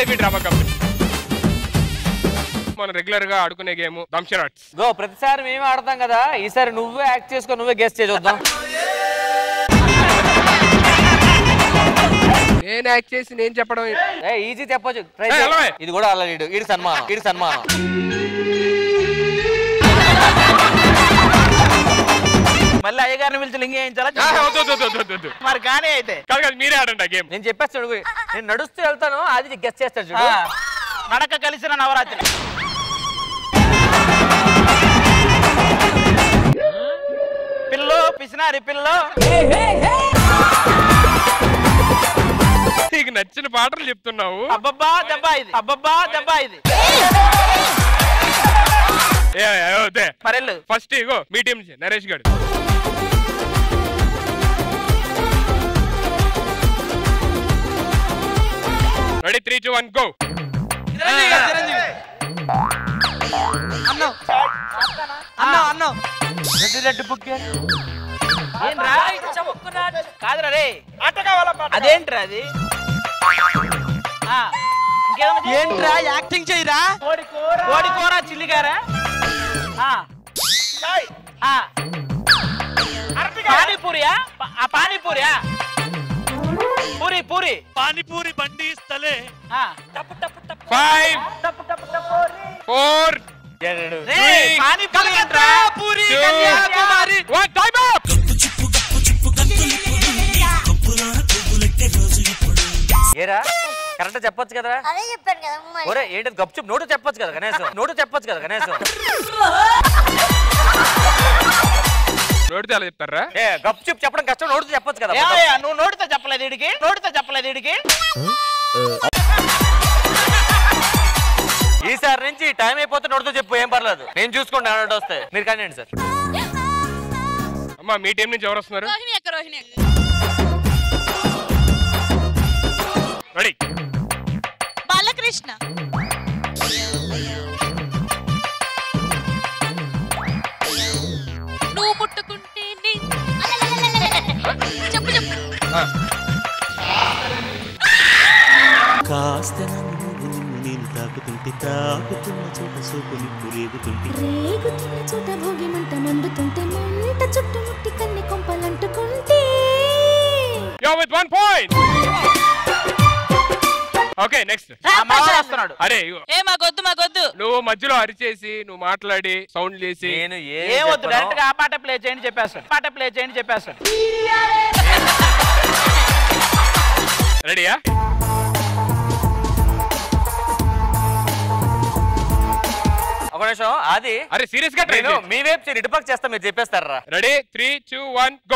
Sridevi Drama Company మనం regular గా ఆడుకునే గేమ్ దంషరాట్స్ గో ప్రతిసారి మేమే ఆడతాం కదా ఈసారి నువ్వే యాక్ట్ చేసుకో నువ్వే గెస్ట్ చేసి చూద్దాం నేను యాక్ట్ చేసి నేను చెప్పడం ఏ ఈజీ చెప్పొచ్చు ట్రై ఏ, వెళ్ళవే. ఇది కూడా అలా ఇడు ఇడి సన్మానం ఇడి సన్మానం మళ్ళీ అయ్యగారిని పిలిచి లింగ వేయించాలా ఆ, వద్దు, వద్దు, వద్దు, వద్దు, వద్దు. మరి కానీ అయితే కాదు కాదు మీరే ఆడండి ఆ గేమ్ నేను చెప్పేస్తాడు చూడు. నేను నడుస్తూ వెళ్తాను అది గెస్ట్ చేస్తాడు ఆ, చూడు నడక కలిసిన నవరాత్రి పిల్లో పిసినారి పిల్లో నీకు నచ్చిన పాటలు చెప్తున్నావు అబ్బబ్బా దెబ్బ ఇది అబ్బబ్బా దెబ్బ ఇది ఏ, ఏ, వద్దే. మరెళ్ళు ఫస్ట్ ఇగో మీ టీం నుంచి నరేష్ గారు ready three two one go ఏంట్రా కాదురా రే అదేంట్రా అది ఆ, ఇంకేదన్నా చెప్పు. ఏంట్రా యాక్టింగ్ చేయరా కోడి కూర కోడి కూర చిల్లిగారా ఆ. ఆ. పానీపూరియా ప- ఆ పానీపూరియా పూరి పూరి పానీపూరి బండి ఇస్తలే ఆ. ఫైవ్ ఫోర్ రే, పానీపూరి ఏంట్రా? Puri Two. Kanyakumari one time up ఏరా కరెక్ట్ చెప్పొచ్చు కదా అదే చెప్పాను కదా మరి ఒరే ఏంటి గప్చుప్ నోటు చెప్పొచ్చు కదా కనీసం నోటు చెప్పొచ్చు కదా కనీసం నోటితే అలా చెప్తారా ఏ గప్చుప్ చెప్పడం కష్టం నోటు చెప్పొచ్చు కదా ఏమయ్యా, నువ్వు నోటితో చెప్పలేదు ఇడికి నోటితో చెప్పలేదు ఇడికి ఈసారి నుంచి టైం అయిపోతే నోటుతో చెప్పు ఏం పర్లేదు నేను చూసుకోండి నోటు వస్తే మీరు కానీ సార్ అమ్మా మీ టీం నుంచి ఎవరు వస్తున్నారు రోహిణి అక్క రోహిణి అక్క రెడీ బాలకృష్ణ నువ్వు ముట్టుకుంటే నీ- చెప్పు చెప్పు కాస్త నన్ను నేను తాకుతుంటే తాకుతున్న చోట సోపు నిప్పు రేగుతుంటే రేగుతున్న చోట భోగి మంట మండుతుంటే మంట చుట్టుముట్టి కన్నె కొంపలంటుకుంటే యో with one point okay next ఆ మావాడు వస్తున్నాడు అరే ఇగో ఏ మాకొద్దు మాకొద్దు నువ్వు మధ్యలో అరిచేసి నువ్వు మాట్లాడి సౌండ్ చేసి నేను ఏ ఏ వద్దు డైరెక్ట్ గా ఆ పాట ప్లే చేయండి చెప్పేస్తాడు పాట ప్లే చేయండి చెప్పేస్తాడు రెడీయా ఒక నిమిషం అది అరే సీరియస్ గా ట్రై నేను మీ వైపు చేసి ఇటుపక్క చేస్తా మీరు చెప్పేస్తారా ready three two one go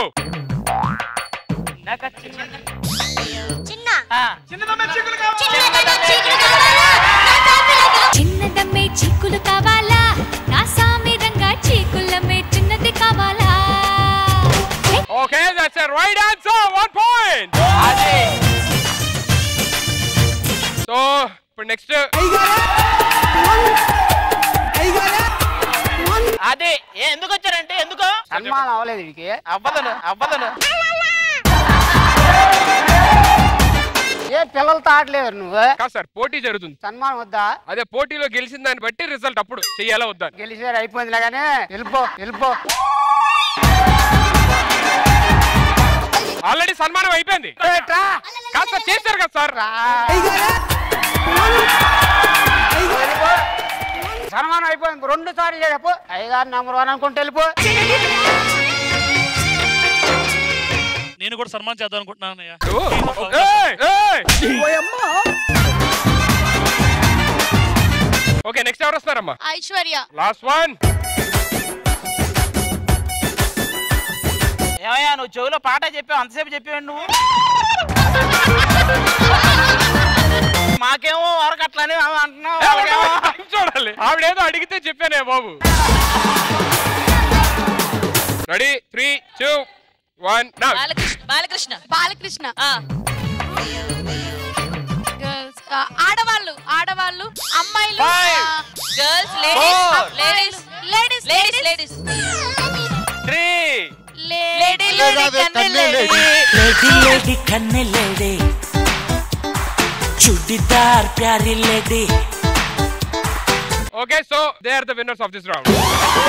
నాకు చిన్న చిన్న ఆ, చిన్నదమ్మే చీకులు కావాలా చిన్నదమ్మే చీకులు కావాలా నా సామి రంగా చీకులమ్మే చిన్నది కావాలా okay that's right answer one point అది సో ఇప్పుడు నెక్స్ట్ అదే ఏ ఎందుకు వచ్చారంటే ఎందుకు సన్మానం అవ్వలేదు వీడికి అవ్వదను అవ్వదను ఏ పిల్లలతో ఆడలేదు నువ్వు కాదు సార్ పోటీ జరుగుతుంది సన్మానం వద్దా అదే పోటీలో గెలిచిన దాన్ని బట్టి రిజల్ట్ అప్పుడు చెయ్యాలా వద్దా అని. గెలిచారు అయిపోయిందిలే కానీ వెళ్ళిపో వెళ్ళిపో ఆల్రెడీ సన్మానం అయిపోయింది ఏట్రా? కాదు సార్ చేశారు కదా సార్ రా. వెళ్ళిపో. సన్మానం అయిపోయింది రెండు సార్లు చెప్పు అయ్యగారు నెంబర్ వన్ అనుకుంటే వెళ్ళిపో నేను కూడా సన్మానం చేద్దాం అనుకుంటున్నాను అన్నయ్య ఓకే నెక్స్ట్ ఎవరు వస్తారమ్మా ఐశ్వర్య లాస్ట్ వన్ ఏమయ్యా నువ్వు చెవిలో పాట చెప్పావు అంతసేపు చెప్పావు నువ్వు మాకేమో వరకు అట్లని అంటున్నావు వాళ్ళకేమో చూడాలి ఆవిడేదో అడిగితే చెప్పానే బాబు రెడీ త్రీ టూ వన్ నా బాలకృష్ణ బాలకృష్ణ బాలకృష్ణ గర్ల్స్ ఆడవాళ్ళు ఆడవాళ్ళు అమ్మాయిలు girls Four. Ladies ladies ladies ladies three lady lady కన్నే లేడీ లేడీ లేడీ కన్నె లేడీ చుడిదార్ ప్యారీ lady okay so they are the winners of this round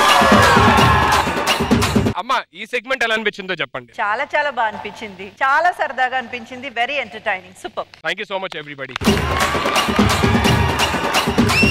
అమ్మ ఈ సెగ్మెంట్ ఎలా అనిపించిందో చెప్పండి చాలా చాలా బాగా అనిపించింది చాలా సరదాగా అనిపించింది very entertaining super thank you so much everybody